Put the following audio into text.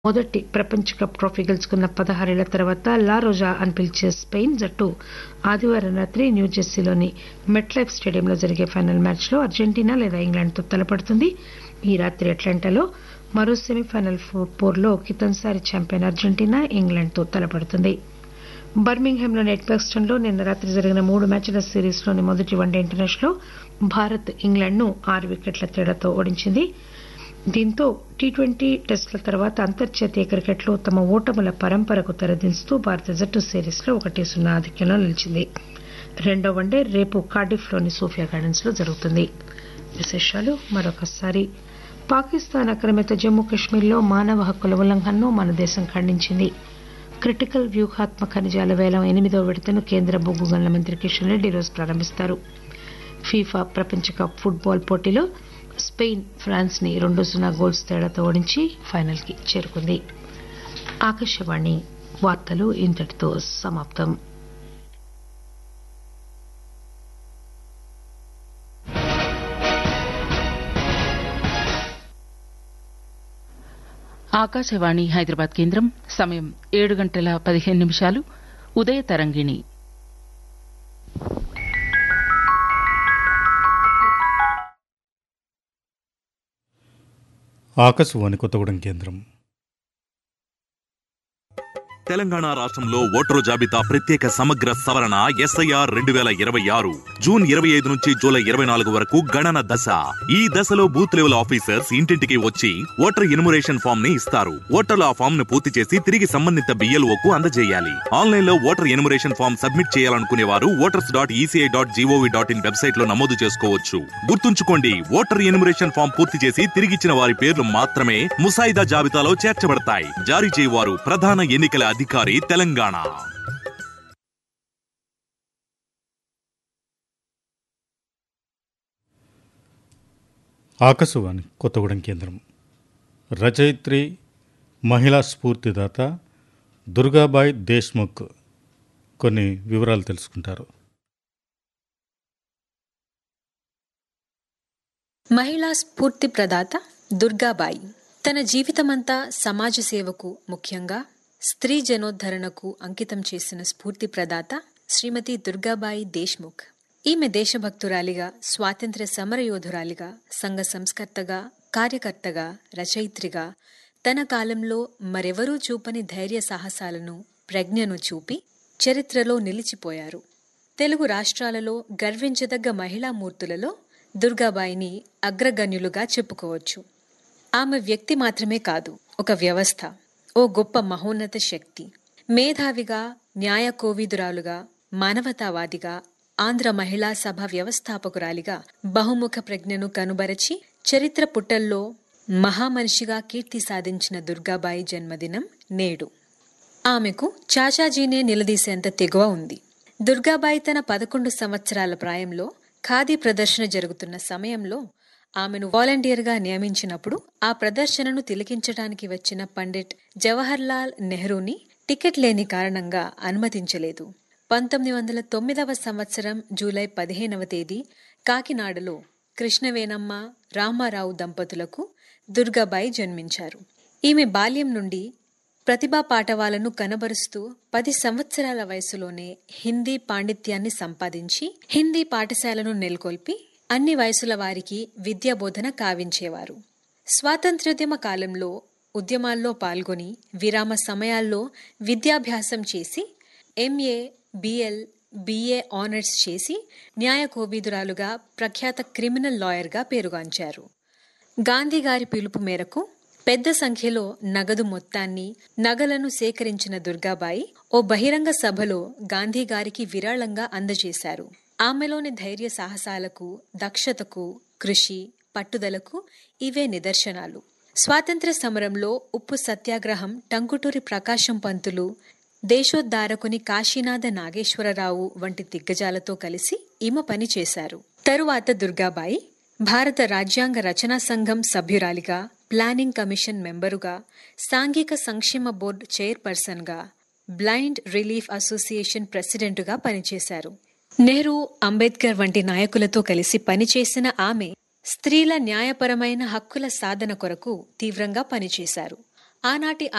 మొదటి ప్రపంచ cup trophy గెలుచుకున్న పదహారేళ్ల తర్వాత లా రోజా అని పిలిచే స్పెయిన్ జట్టు ఆదివారం రాత్రి న్యూజెర్సీలోని మెట్లైఫ్ స్టేడియంలో జరిగే ఫైనల్ మ్యాచ్లో అర్జెంటీనా లేదా ఇంగ్లాండ్తో తలపడుతుంది ఈ రాత్రి అట్లాంటాలో మరో సెమీఫైనల్ పోరులో కితన్సారి ఛాంపియన్ అర్జెంటీనా ఇంగ్లాండ్తో తలపడుతుంది బర్మింగ్హామ్లోని ఎడ్బాక్స్టన్లో నిన్న రాత్రి జరిగిన మూడు మ్యాచ్ల సిరీస్లోని మొదటి వన్డే ఇంటర్నేషనల్లో భారత్ ఇంగ్లాండ్ను ఆరు వికెట్ల తేడాతో ఓడించింది దీంతో టీ ట్వంటీ టెస్టుల తర్వాత అంతర్జాతీయ క్రికెట్లో తమ ఓటముల పరంపరకు తెరదించుతూ భారత జట్టు సిరీస్లో ఒకటి సున్నా ఆధిక్యంలో నిలిచింది రెండో వన్డే రేపు కార్డిఫ్లోని సోఫియా గార్డెన్స్లో జరుగుతుంది విశేషాలు మరొకసారి పాకిస్తాన్ ఆక్రమిత జమ్మూ కశ్మీర్లో మానవ హక్కుల ఉల్లంఘనను మన దేశం ఖండించింది క్రిటికల్ వ్యూహాత్మక ఖనిజాల వేలం ఎనిమిదో విడతను కేంద్ర బొగ్గు గనుల మంత్రి కిషన్ రెడ్డి ఈరోజు ప్రారంభిస్తారు ఫీఫా ప్రపంచ కప్ ఫుట్బాల్ పోటీలో స్పెయిన్ ఫ్రాన్స్ ని రెండు సున్నా గోల్స్ తేడాతో ఓడించి ఫైనల్ కి చేరుకుంది ఆకాశవాణి వార్తలు ఇంతటితో సమాప్తం ఆకాశవాణి హైదరాబాద్ కేంద్రం సమయం ఏడు గంటల పదిహేను నిమిషాలు ఉదయ తరంగిణి ఆకాశవాణి కొత్తగూడెం కేంద్రం తెలంగాణ రాష్ట్రంలో ఓటరు జాబితా ప్రత్యేక సమగ్ర సవరణ ఎస్ఐఆర్ రెండు వేల ఇరవై ఆరు జూన్ ఇరవై ఐదు నుంచి జూలై ఇరవై నాలుగు వరకు గణన దశ ఈ దశలో బూత్ లెవెల్ ఆఫీసర్స్ ఇంటింటికి వచ్చి ఓటర్ ఇనుమరేషన్ ఫామ్ ని ఇస్తారు ఓటర్లు ఆ ఫామ్ ను పూర్తి చేసి తిరిగి సంబంధిత బిఎల్ఓ కు అందజేయాలి ఆన్లైన్ లో ఓటర్ ఎనుమరేషన్ ఫామ్ సబ్మిట్ చేయాలనుకునే వారు voters dot ECI dot GOV dot in website లో నమోదు చేసుకోవచ్చు గుర్తుంచుకోండి ఓటర్ ఎనుమరేషన్ ఫామ్ పూర్తి చేసి తిరిగిచ్చిన వారి పేర్లు మాత్రమే ముసాయిదా జాబితాలో చేర్చబడతాయి జారీ చేయవారు ప్రధాన ఎన్నికల అధికారి తెలంగాణ ఆకాశవాణి కొత్తగూడెం కేంద్రం రచయిత్రి మహిళా స్ఫూర్తిదాత దుర్గాబాయ్ దేశ్ముఖ్ కొన్ని వివరాలు తెలుసుకుంటారు మహిళా స్ఫూర్తి ప్రదాత దుర్గాబాయి తన జీవితమంతా సమాజ సేవకు ముఖ్యంగా స్త్రీ జనోద్ధరణకు అంకితం చేసిన స్ఫూర్తి ప్రదాత శ్రీమతి దుర్గాబాయి దేశ్ముఖ్ ఈమె దేశభక్తురాలిగా స్వాతంత్ర్య సమరయోధురాలిగా సంఘ సంస్కర్తగా కార్యకర్తగా రచయిత్రిగా తన కాలంలో మరెవరూ చూపని ధైర్య సాహసాలను ప్రజ్ఞను చూపి చరిత్రలో నిలిచిపోయారు తెలుగు రాష్ట్రాలలో గర్వించదగ్గ మహిళా మూర్తులలో దుర్గాబాయిని అగ్రగణ్యులుగా చెప్పుకోవచ్చు ఆమె వ్యక్తి మాత్రమే కాదు ఒక వ్యవస్థ ఓ గొప్ప మహోన్నత శక్తి మేధావిగా న్యాయ కోవిదురాలుగా మానవతావాదిగా ఆంధ్ర మహిళా సభ వ్యవస్థాపకురాలిగా బహుముఖ ప్రజ్ఞను కనుబరచి చరిత్ర పుటల్లో మహామనిషిగా కీర్తి సాధించిన దుర్గాబాయి జన్మదినం నేడు ఆమెకు చాచాజీనే నిలదీసేంత తెగువ ఉంది దుర్గాబాయి తన పదకొండు సంవత్సరాల ప్రాయంలో ఖాదీ ప్రదర్శన జరుగుతున్న సమయంలో ఆమెను వాలంటీర్గా నియమించినప్పుడు ఆ ప్రదర్శనను తిలకించడానికి వచ్చిన పండిట్ జవహర్లాల్ నెహ్రూని టికెట్ లేని కారణంగా అనుమతించలేదు పంతొమ్మిది వందల తొమ్మిదవ సంవత్సరం జూలై పదిహేనవ తేదీ కాకినాడలో కృష్ణవేనమ్మ రామారావు దంపతులకు దుర్గాబాయి జన్మించారు ఈమె బాల్యం నుండి ప్రతిభా పాఠవాలను కనబరుస్తూ పది సంవత్సరాల వయసులోనే హిందీ పాండిత్యాన్ని సంపాదించి హిందీ పాఠశాలను నెలకొల్పి అన్ని వయసుల వారికి విద్యాబోధన కావించేవారు స్వాతంత్ర్యోద్యమ కాలంలో ఉద్యమాల్లో పాల్గొని విరామ సమయాల్లో విద్యాభ్యాసం చేసి ఎంఏ బిఎల్ బిఏ ఆనర్స్ చేసి న్యాయ కోవిదురాలుగా ప్రఖ్యాత క్రిమినల్ లాయర్గా పేరుగాంచారు గాంధీ గారి పిలుపు మేరకు పెద్ద సంఖ్యలో నగదు మొత్తాన్ని నగలను సేకరించిన దుర్గాబాయి ఓ బహిరంగ సభలో గాంధీ గారికి విరాళంగా అందజేశారు ఆమెలోని ధైర్య సాహసాలకు దక్షతకు కృషి పట్టుదలకు ఇవే నిదర్శనాలు స్వాతంత్ర సమరంలో ఉప్పు సత్యాగ్రహం టంకుటూరి ప్రకాశం పంతులు దేశోద్ధారకుని కాశీనాథ నాగేశ్వరరావు వంటి దిగ్గజాలతో కలిసి ఈమె పనిచేశారు తరువాత దుర్గాబాయి భారత రాజ్యాంగ రచనా సంఘం సభ్యురాలిగా ప్లానింగ్ కమిషన్ మెంబరుగా సాంఘిక సంక్షేమ బోర్డు చైర్పర్సన్గా బ్లైండ్ రిలీఫ్ అసోసియేషన్ ప్రెసిడెంటుగా పనిచేశారు నెహ్రూ అంబేద్కర్ వంటి నాయకులతో కలిసి పనిచేసిన ఆమె స్త్రీల న్యాయపరమైన హక్కుల సాధన కొరకు తీవ్రంగా పనిచేశారు ఆనాటి